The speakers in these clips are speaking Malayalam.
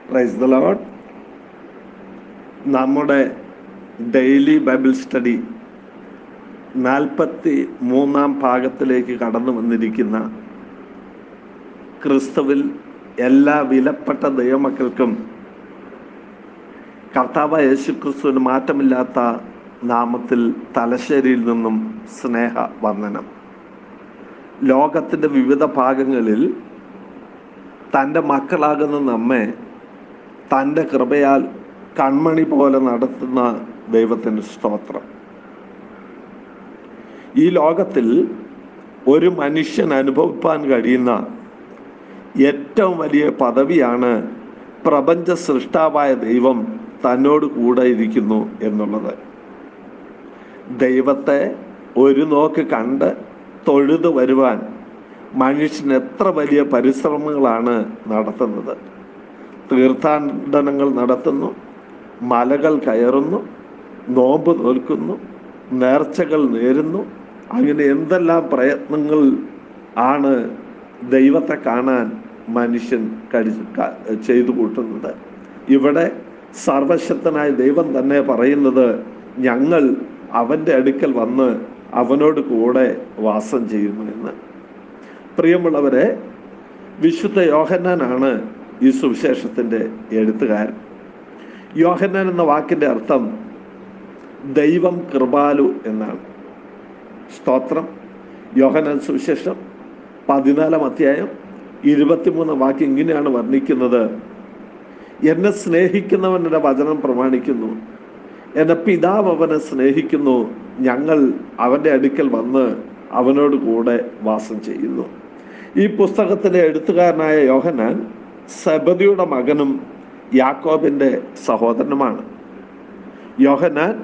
പ്രൈസ് ദ ലോഡ് നമ്മുടെ ഡെയിലി ബൈബിൾ സ്റ്റഡി നാൽപ്പത്തി മൂന്നാം ഭാഗത്തിലേക്ക് കടന്നു വന്നിരിക്കുന്ന ക്രിസ്തുവിൽ എല്ലാ വിലപ്പെട്ട ദൈവമക്കൾക്കും കർത്താവ് യേശു ക്രിസ്തുവിന് മാറ്റമില്ലാത്ത നാമത്തിൽ തലശ്ശേരിയിൽ നിന്നും സ്നേഹ വന്ദനം ലോകത്തിൻ്റെ വിവിധ ഭാഗങ്ങളിൽ തൻ്റെ മക്കളാകുന്ന നമ്മെ തൻ്റെ കൃപയാൽ കൺമണി പോലെ നടത്തുന്ന ദൈവത്തിൻ്റെ സ്തോത്രം ഈ ലോകത്തിൽ ഒരു മനുഷ്യൻ അനുഭവിപ്പാൻ കഴിയുന്ന ഏറ്റവും വലിയ പദവിയാണ് പ്രപഞ്ച സൃഷ്ടാവായ ദൈവം തന്നോട് കൂടെ ഇരിക്കുന്നു എന്നുള്ളത് ദൈവത്തെ ഒരു നോക്ക് കണ്ട് തൊഴുതു വരുവാൻ മനുഷ്യൻ എത്ര വലിയ പരിശ്രമങ്ങളാണ് നടത്തുന്നത് തീർത്ഥാടനങ്ങൾ നടത്തുന്നു മലകൾ കയറുന്നു നോമ്പ് നോൽക്കുന്നു നേർച്ചകൾ നേരുന്നു അങ്ങനെ എന്തെല്ലാം പ്രയത്നങ്ങൾ ആണ് ദൈവത്തെ കാണാൻ മനുഷ്യൻ കഴി ചെയ്തു കൂട്ടുന്നത് ഇവിടെ സർവശക്തനായ ദൈവം തന്നെ പറയുന്നത് ഞങ്ങൾ അവൻ്റെ അടുക്കൽ വന്ന് അവനോട് കൂടെ വാസം ചെയ്യുന്നു എന്ന് പ്രിയമുള്ളവരെ വിശുദ്ധ യോഹന്നാനാണ് ഈ സുവിശേഷത്തിൻ്റെ എഴുത്തുകാരൻ യോഹന്നാൻ എന്ന വാക്കിൻ്റെ അർത്ഥം ദൈവം കൃപാലു എന്നാണ് സ്തോത്രം യോഹന്നാൻ സുവിശേഷം പതിനാലാം അധ്യായം ഇരുപത്തിമൂന്ന് വാക്യം ഇങ്ങനെയാണ് വർണ്ണിക്കുന്നത് എന്നെ സ്നേഹിക്കുന്നവൻ്റെ വചനം പ്രമാണിക്കുന്നു എൻ്റെ പിതാവ് അവനെ സ്നേഹിക്കുന്നു ഞങ്ങൾ അവൻ്റെ അടുക്കൽ വന്ന് അവനോട് കൂടെ വാസം ചെയ്യുന്നു ഈ പുസ്തകത്തിലെ എഴുത്തുകാരനായ യോഹനാൻ സബദിയുടെ മകനും യാക്കോബിൻ്റെ സഹോദരനുമാണ് യോഹനാൻ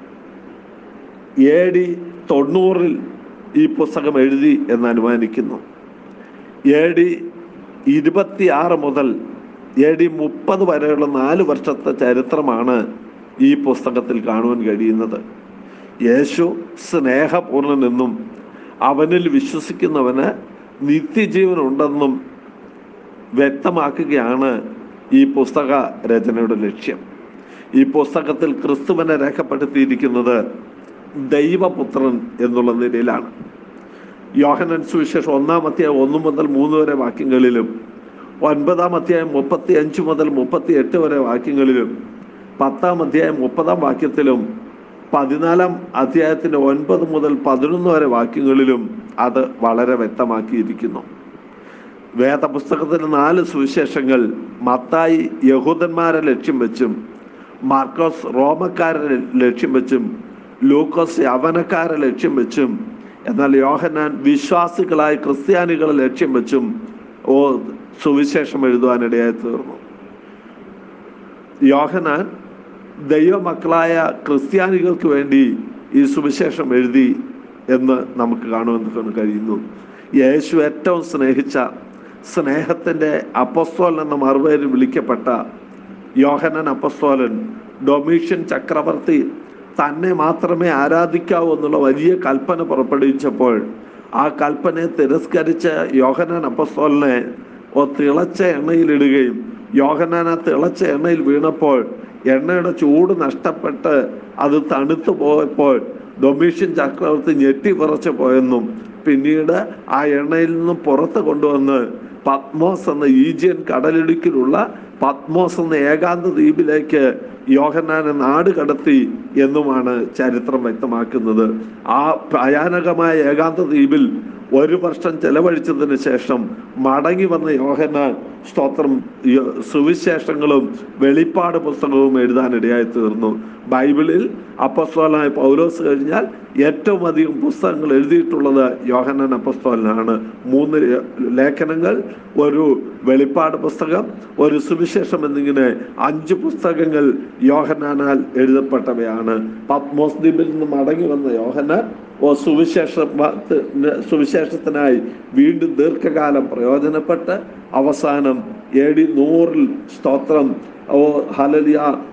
എ ഡി തൊണ്ണൂറിൽ ഈ പുസ്തകം എഴുതി എന്ന് അനുമാനിക്കുന്നു എ ഡി ഇരുപത്തിയാറ് മുതൽ എ ഡി മുപ്പത് വരെയുള്ള നാല് വർഷത്തെ ചരിത്രമാണ് ഈ പുസ്തകത്തിൽ കാണുവാൻ കഴിയുന്നത് യേശു സ്നേഹപൂർണ്ണനെന്നും അവനിൽ വിശ്വസിക്കുന്നവന് നിത്യജീവൻ ഉണ്ടെന്നും വ്യക്തമാക്കുകയാണ് ഈ പുസ്തക രചനയുടെ ലക്ഷ്യം ഈ പുസ്തകത്തിൽ ക്രിസ്തുവിനെ രേഖപ്പെടുത്തിയിരിക്കുന്നത് ദൈവപുത്രൻ എന്നുള്ള നിലയിലാണ് യോഹനൻ സുവിശേഷം ഒന്നാം അധ്യായം ഒന്ന് മുതൽ മൂന്ന് വരെ വാക്യങ്ങളിലും ഒൻപതാം അധ്യായം മുപ്പത്തി അഞ്ച് മുതൽ മുപ്പത്തി എട്ട് വരെ വാക്യങ്ങളിലും പത്താം അധ്യായം മുപ്പതാം വാക്യത്തിലും പതിനാലാം അധ്യായത്തിൻ്റെ ഒൻപത് മുതൽ പതിനൊന്ന് വരെ വാക്യങ്ങളിലും അത് വളരെ വ്യക്തമാക്കിയിരിക്കുന്നു വേദപുസ്തകത്തിലെ നാല് സുവിശേഷങ്ങൾ മത്തായി യഹൂദന്മാരെ ലക്ഷ്യം വെച്ചും മാർക്കോസ് റോമക്കാരെ ലക്ഷ്യം വെച്ചും ലൂക്കോസ് യവനക്കാരെ ലക്ഷ്യം വെച്ചും എന്നാൽ യോഹന്നാൻ വിശ്വാസികളായ ക്രിസ്ത്യാനികളെ ലക്ഷ്യം വെച്ചും ഓ സുവിശേഷം എഴുതുവാനിടയായി തീർന്നു യോഹനാൻ ദൈവമക്കളായ ക്രിസ്ത്യാനികൾക്ക് വേണ്ടി ഈ സുവിശേഷം എഴുതി എന്ന് നമുക്ക് കാണുവാൻ കഴിയുന്നു യേശു ഏറ്റവും സ്നേഹിച്ച സ്നേഹത്തിൻ്റെ അപ്പസ്തോലൻ എന്ന മറുപേരിൽ വിളിക്കപ്പെട്ട യോഹനൻ അപ്പസ്തോലൻ ഡൊമീഷ്യൻ ചക്രവർത്തി തന്നെ മാത്രമേ ആരാധിക്കാവൂ എന്നുള്ള വലിയ കൽപ്പന പുറപ്പെടുവിച്ചപ്പോൾ ആ കൽപ്പനയെ തിരസ്കരിച്ച യോഹനാൻ അപ്പസ്തോലിനെ ഓ തിളച്ച എണ്ണയിലിടുകയും യോഹനാൻ ആ തിളച്ച എണ്ണയിൽ വീണപ്പോൾ എണ്ണയുടെ ചൂട് നഷ്ടപ്പെട്ട് അത് തണുത്തു പോയപ്പോൾ ഡൊമീഷ്യൻ ചക്രവർത്തി ഞെട്ടി വിറച്ചു പോയെന്നും പിന്നീട് ആ എണ്ണയിൽ നിന്നും പുറത്ത് കൊണ്ടുവന്ന് പത്മോസ് എന്ന ഈജിയൻ കടലിടുക്കിലുള്ള പത്മോസ് എന്ന ഏകാന്ത ദ്വീപിലേക്ക് യോഹന്നാനെ നാട് കടത്തി എന്നുമാണ് ചരിത്രം വ്യക്തമാക്കുന്നത് ആ ഭയാനകമായ ഏകാന്ത ദ്വീപിൽ ഒരു വർഷം ചെലവഴിച്ചതിന് ശേഷം മടങ്ങി വന്ന യോഹന്നാൻ സ്തോത്രം സുവിശേഷങ്ങളും വെളിപ്പാട് പുസ്തകവും എഴുതാനിടയായി തീർന്നു ബൈബിളിൽ അപ്പസ്തോലനായ പൗലോസ് കഴിഞ്ഞാൽ ഏറ്റവും അധികം പുസ്തകങ്ങൾ എഴുതിയിട്ടുള്ളത് യോഹന്നാൻ അപ്പസ്തോലനാണ് മൂന്ന് ലേഖനങ്ങൾ ഒരു വെളിപ്പാട് പുസ്തകം ഒരു സുവിശേഷം എന്നിങ്ങനെ അഞ്ച് പുസ്തകങ്ങൾ യോഹന്നാനാൽ എഴുതപ്പെട്ടവയാണ് പത്മോസ് ദ്വീപിൽ നിന്ന് മടങ്ങി വന്ന യോഹന്നാൻ ഓ സുവിശേഷ സുവിശേഷത്തിനായി വീണ്ടും ദീർഘകാലം പ്രയോജനപ്പെട്ട് അവസാനം എ ഡി നൂറിൽ സ്തോത്രം ഓ ഹലലിയ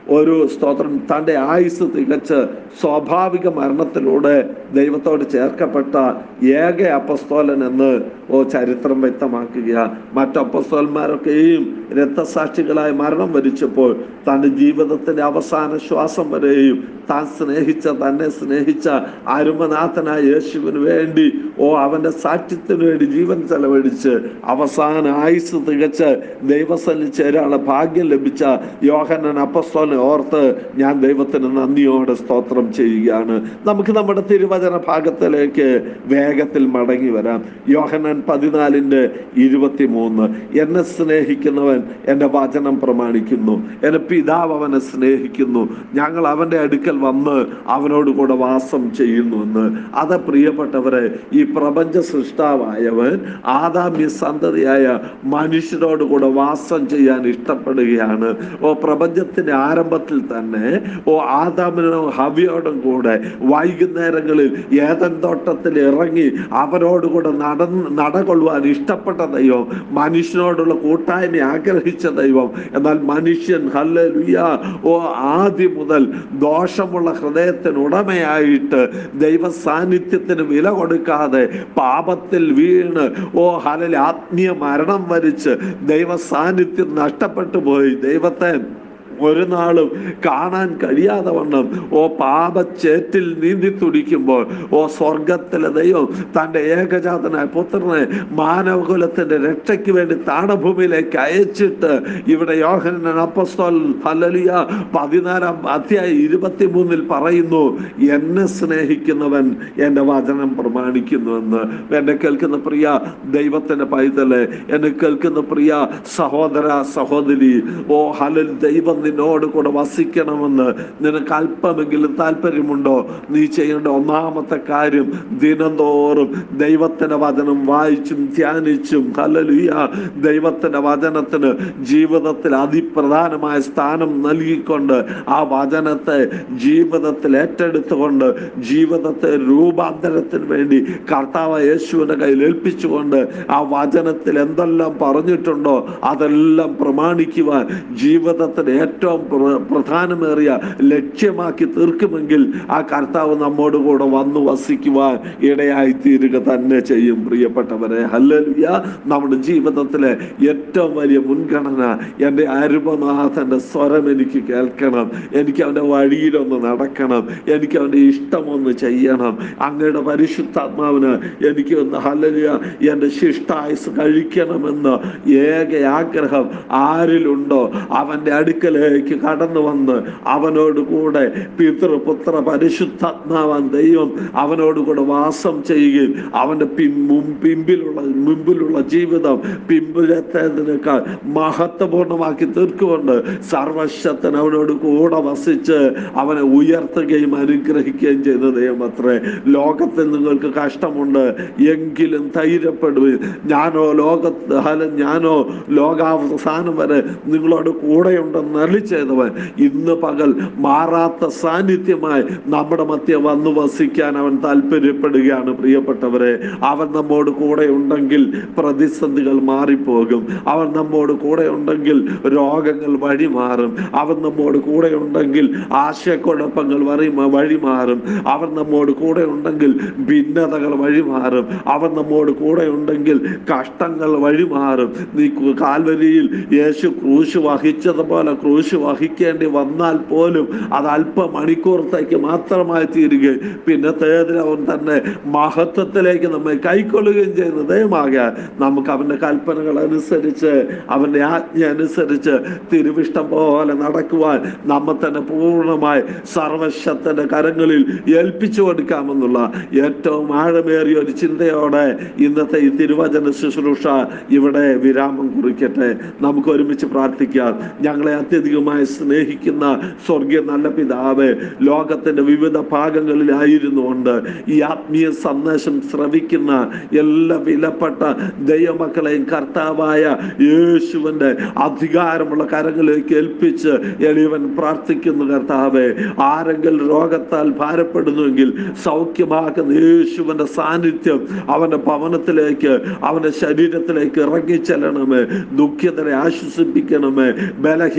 ഒരു സ്തോത്രം തൻ്റെ ആയുസ് തികച്ച് സ്വാഭാവിക മരണത്തിലൂടെ ദൈവത്തോട് ചേർക്കപ്പെട്ട ഏക അപ്പസ്തോലൻ എന്ന് ഓ ചരിത്രം വ്യക്തമാക്കുക മറ്റു അപ്പസ്തോലന്മാരൊക്കെയും രക്തസാക്ഷികളായി മരണം വരിച്ചപ്പോൾ തൻ്റെ ജീവിതത്തിന്റെ അവസാന ശ്വാസം വരെയും താൻ സ്നേഹിച്ച തന്നെ സ്നേഹിച്ച അരുമനാഥനായ യേശുവിന് വേണ്ടി ഓ അവന്റെ സാക്ഷ്യത്തിന് വേണ്ടി ജീവൻ ചെലവഴിച്ച് അവസാന ആയുസ് തികച്ച് ദൈവസ്ഥലിൽ ചേരാനുള്ള ഭാഗ്യം ലഭിച്ച യോഹന്നൻ അപ്പസ്തോലിനെ ഓർത്ത് ഞാൻ ദൈവത്തിന് നന്ദിയോടെ സ്തോത്രം ചെയ്യുകയാണ് നമുക്ക് നമ്മുടെ തിരുവചന ഭാഗത്തിലേക്ക് വേഗത്തിൽ മടങ്ങി വരാം യോഹന്നൻ പതിനാലിൻ്റെ ഇരുപത്തി മൂന്ന് എന്നെ സ്നേഹിക്കുന്നവൻ എൻ്റെ വചനം പ്രമാണിക്കുന്നു എൻ്റെ പിതാവ് അവനെ സ്നേഹിക്കുന്നു ഞങ്ങൾ അവൻ്റെ അടുക്കൽ വന്ന് അവനോട് കൂടെ വാസം ചെയ്യുന്നുവെന്ന് അത് പ്രിയപ്പെട്ടവരെ ഈ പ്രപഞ്ച സൃഷ്ടാവായവൻ ആദാമ്യ സന്തതിയായ മനുഷ്യരോട് കൂടെ വാസം ചെയ്യാൻ ഇഷ്ടപ്പെടുകയാണ് ഓ പ്രപഞ്ചത്തിന്റെ ആരംഭത്തിൽ തന്നെ ഓ ആദാമിനും ഹവിയോടും കൂടെ വൈകുന്നേരങ്ങളിൽ ഏതൻ തോട്ടത്തിൽ ഇറങ്ങി അവരോട് കൂടെ നടന്ന് നടകൊള്ളുവാൻ ഇഷ്ടപ്പെട്ട ദൈവം മനുഷ്യനോടുള്ള കൂട്ടായ്മ ആഗ്രഹിച്ച ദൈവം എന്നാൽ മനുഷ്യൻ ഹല്ലേലൂയ ഓ ആദ്യം മുതൽ ദോഷമുള്ള ഹൃദയത്തിന് ഉടമയായിട്ട് ദൈവ സാന്നിധ്യത്തിന് വില കൊടുക്കാതെ പാപത്തിൽ വീണ് ഓ ഹലൽ ആത്മീയ മരണം വരിച്ച് ദൈവ സാന്നിധ്യം നഷ്ടപ്പെട്ടു പോയി ദൈവത്തെ ഒരു നാളും കാണാൻ കഴിയാതെ വണ്ണം ഓ പാപച്ചേറ്റിൽ നീന്തി തുടിക്കുമ്പോൾ ഓ സ്വർഗത്തിലെ ദൈവം തൻ്റെ ഏകജാതനായ പുത്രനെ മാനവകുലത്തിന്റെ രക്ഷയ്ക്ക് വേണ്ടി താണഭൂമിയിലേക്ക് അയച്ചിട്ട് ഇവിടെ യോഹനൻ അപ്പസ്തോൽ ഹലലിയ പതിനാലാം അധ്യായം ഇരുപത്തി മൂന്നിൽ പറയുന്നു എന്നെ സ്നേഹിക്കുന്നവൻ എൻ്റെ വചനം പ്രമാണിക്കുന്നുവെന്ന് എന്നെ കേൾക്കുന്ന പ്രിയ ദൈവത്തിന്റെ പൈതല് എന്നെ കേൾക്കുന്ന പ്രിയ സഹോദര സഹോദരി ഓ ഹലൽ ദൈവം നിന്നോട് കൂടെ വസിക്കണമെന്ന് നിനക്ക് അല്പമെങ്കിലും താല്പര്യമുണ്ടോ നീ ചെയ്യേണ്ട ഒന്നാമത്തെ കാര്യം ദിനംതോറും ദൈവത്തിന്റെ വചനം വായിച്ചും ധ്യാനിച്ചും ഹലലുയ ദൈവത്തിന്റെ വചനത്തിന് ജീവിതത്തിൽ അതിപ്രധാനമായ സ്ഥാനം നൽകിക്കൊണ്ട് ആ വചനത്തെ ജീവിതത്തിൽ ഏറ്റെടുത്തുകൊണ്ട് ജീവിതത്തെ രൂപാന്തരത്തിന് വേണ്ടി കർത്താവ് യേശുവിന്റെ കയ്യിൽ ഏൽപ്പിച്ചുകൊണ്ട് ആ വചനത്തിൽ എന്തെല്ലാം പറഞ്ഞിട്ടുണ്ടോ അതെല്ലാം പ്രമാണിക്കുവാൻ ജീവിതത്തിന് ഏറ്റവും പ്ര- പ്രധാനമേറിയ ലക്ഷ്യമാക്കി തീർക്കുമെങ്കിൽ ആ കർത്താവ് നമ്മോട് കൂടെ വന്നു വസിക്കുവാൻ ഇടയായി തീരുക തന്നെ ചെയ്യും പ്രിയപ്പെട്ടവരെ ഹല്ലേലൂയ നമ്മുടെ ജീവിതത്തിലെ ഏറ്റവും വലിയ മുൻഗണന എൻ്റെ അരുമനാഥന്റെ സ്വരം എനിക്ക് കേൾക്കണം എനിക്ക് അവൻ്റെ വഴിയിലൊന്ന് നടക്കണം എനിക്ക് അവൻ്റെ ഇഷ്ടമൊന്ന് ചെയ്യണം അങ്ങയുടെ പരിശുദ്ധാത്മാവിന് എനിക്ക് ഒന്ന് ഹല്ലേലൂയ എൻ്റെ ശിഷ്ടായുസ് കഴിക്കണമെന്ന് ഏക ആഗ്രഹം ആരിലുണ്ടോ അവൻ്റെ അടുക്കലേക്ക് കടന്നു വന്ന് അവനോട് കൂടെ പിതൃപുത്ര പരിശുദ്ധാത്മാവാൻ ദൈവം അവനോട് കൂടെ വാസം ചെയ്യുകയും അവൻ്റെ പിൻ മുൻ- പിമ്പിലുള്ള മുമ്പിലുള്ള ജീവിതം പിമ്പിലത്തേതിനേക്കാൾ മഹത്വപൂർണ്ണമാക്കി തീർക്കുകൊണ്ട് സർവശക്തൻ അവനോട് കൂടെ വസിച്ച് അവനെ ഉയർത്തുകയും അനുഗ്രഹിക്കുകയും ചെയ്ത ദൈവം അത്രേ ലോകത്തിൽ നിങ്ങൾക്ക് കഷ്ടമുണ്ട് എങ്കിലും ധൈര്യപ്പെടുകയും ഞാനോ ലോകത്ത് ഹല ഞാനോ ലോകാവസാനം വരെ നിങ്ങളോട് കൂടെയുണ്ടെന്ന് അരളി ചെയ്തവൻ ഇന്ന് പകൽ മാറാത്ത സാന്നിധ്യമായി നമ്മുടെ മധ്യ വന്നു വസിക്കാൻ അവൻ താല്പര്യപ്പെടുകയാണ് പ്രിയപ്പെട്ടവരെ അവൻ നമ്മോട് കൂടെ ഉണ്ടെങ്കിൽ പ്രതിസന്ധികൾ മാറിപ്പോകും അവൻ നമ്മോട് കൂടെ ഉണ്ടെങ്കിൽ രോഗങ്ങൾ വഴിമാറും അവൻ നമ്മോട് കൂടെ ഉണ്ടെങ്കിൽ ആശയക്കുഴപ്പങ്ങൾ വഴി വഴിമാറും അവൻ നമ്മോട് കൂടെ ഉണ്ടെങ്കിൽ ഭിന്നതകൾ വഴിമാറും അവൻ നമ്മോട് കൂടെ ഉണ്ടെങ്കിൽ കഷ്ടങ്ങൾ വഴിമാറും നീ കു- കാൽവരിയിൽ യേശു ക്രൂശ് വഹിച്ചതുപോലെ ക്രൂശ് വഹിക്കേണ്ടി വന്നാൽ പോലും അത് അല്പ മണിക്കൂറത്തേക്ക് മാത്രമായി തീരുകയും പിന്നത്തേതിൽ അവൻ തന്നെ മഹത്വത്തിലേക്ക് നമ്മെ കൈക്കൊള്ളുകയും ചെയ്യുന്ന ദയമാകാൻ നമുക്ക് അവൻ്റെ കൽപ്പനകൾ അനുസരിച്ച് അവൻ്റെ ആജ്ഞ അനുസരിച്ച് തിരുവിഷ്ടം പോലെ നടക്കുവാൻ നമ്മെ തന്നെ പൂർണ്ണമായി സർവശക്തന്റെ കരങ്ങളിൽ ഏൽപ്പിച്ചു കൊടുക്കാമെന്നുള്ള ഏറ്റവും ആഴമേറിയ ഒരു ചിന്തയോടെ ഇന്നത്തെ ഈ തിരുവചന ശുശ്രൂഷ ഇവിടെ വിരാമം കുറിക്കട്ടെ നമുക്ക് ഒരുമിച്ച് പ്രാർത്ഥിക്കാം ഞങ്ങളെ അത്യധികമായി സ്നേഹിക്കുന്ന സ്വർഗീയ നല്ല പിതാവ് ലോകത്തിന്റെ വിവിധ ഭാഗങ്ങളിലായിരുന്നുകൊണ്ട് ഈ ആത്മീയ സന്ദേശം ശ്രവിക്കുന്ന എല്ലാ വിലപ്പെട്ട ദൈവമക്കളെയും കർത്താവായ യേശുവിന്റെ അധികാരമുള്ള കരങ്ങളിലേക്ക് ഏൽപ്പിച്ച് എളിയവൻ പ്രാർത്ഥിക്കുന്നു കർത്താവെ ആരെങ്കിലും രോഗത്താൽ ഭാരപ്പെടുന്നുവെങ്കിൽ സൗഖ്യമാക്കുന്ന യേശുവിന്റെ സാന്നിധ്യം അവന്റെ ഭവനത്തിലേക്ക് അവന്റെ ശരീരത്തിലേക്ക് ഇറങ്ങിച്ചെല്ലണമേ ദുഃഖിതരെ ആശ്വസിപ്പിക്കണമേ ബലഹീനരെ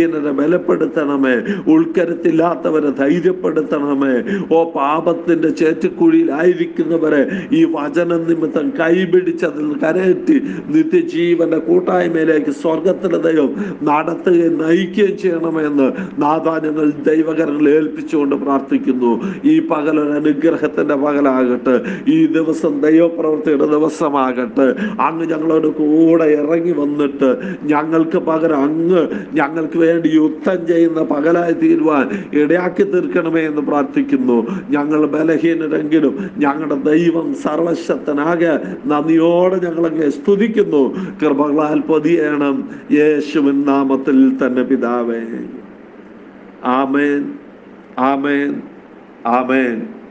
ബലപ്പെടുത്തണമേ ഉൾക്കരുത്തില്ലാത്തവരെ ധൈര്യപ്പെടുത്തണമേ ഓ പാപത്തിന്റെ ചേറ്റുക്കുഴിയിലായിരിക്കുന്നവരെ ഈ വചന നിമിത്തം കൈപിടിച്ച് അതിൽ കരയറ്റി നിത്യജീവന്റെ കൂട്ടായ്മയിലേക്ക് സ്വർഗത്തിലെ ദൈവം നടത്തുകയും നയിക്കുകയും ചെയ്യണമെന്ന് നാഥാ ഞങ്ങൾ ദൈവകരങ്ങൾ ഏൽപ്പിച്ചുകൊണ്ട് പ്രാർത്ഥിക്കുന്നു ഈ പകൽ ഒരു അനുഗ്രഹത്തിന്റെ പകലാകട്ടെ ഈ ദിവസം ദൈവപ്രവൃത്തിയുടെ ദിവസമാകട്ടെ അങ്ങ് ഞങ്ങളോട് കൂടെ ഇറങ്ങി വന്നിട്ട് ഞങ്ങൾക്ക് പകരം അങ്ങ് ഞങ്ങൾക്ക് വേണ്ടി യുദ്ധം ചെയ്യുന്ന പകലായി തീരുവാൻ ഇടയാക്കി തീർക്കണമേ എന്ന് പ്രാർത്ഥിക്കുന്നു ഞങ്ങൾ ബലഹീനരെങ്കിലും ഞങ്ങളുടെ ദൈവം സർവശക്തനാകെ നന്ദിയോടെ ഞങ്ങളങ്ങ് സ്തുതിക്കുന്നു കൃപകളാൽ പൊതിയണം യേശുവിൻ നാമത്തിൽ തന്നെ പിതാവേ ആമേൻ ആമേൻ ആമേൻ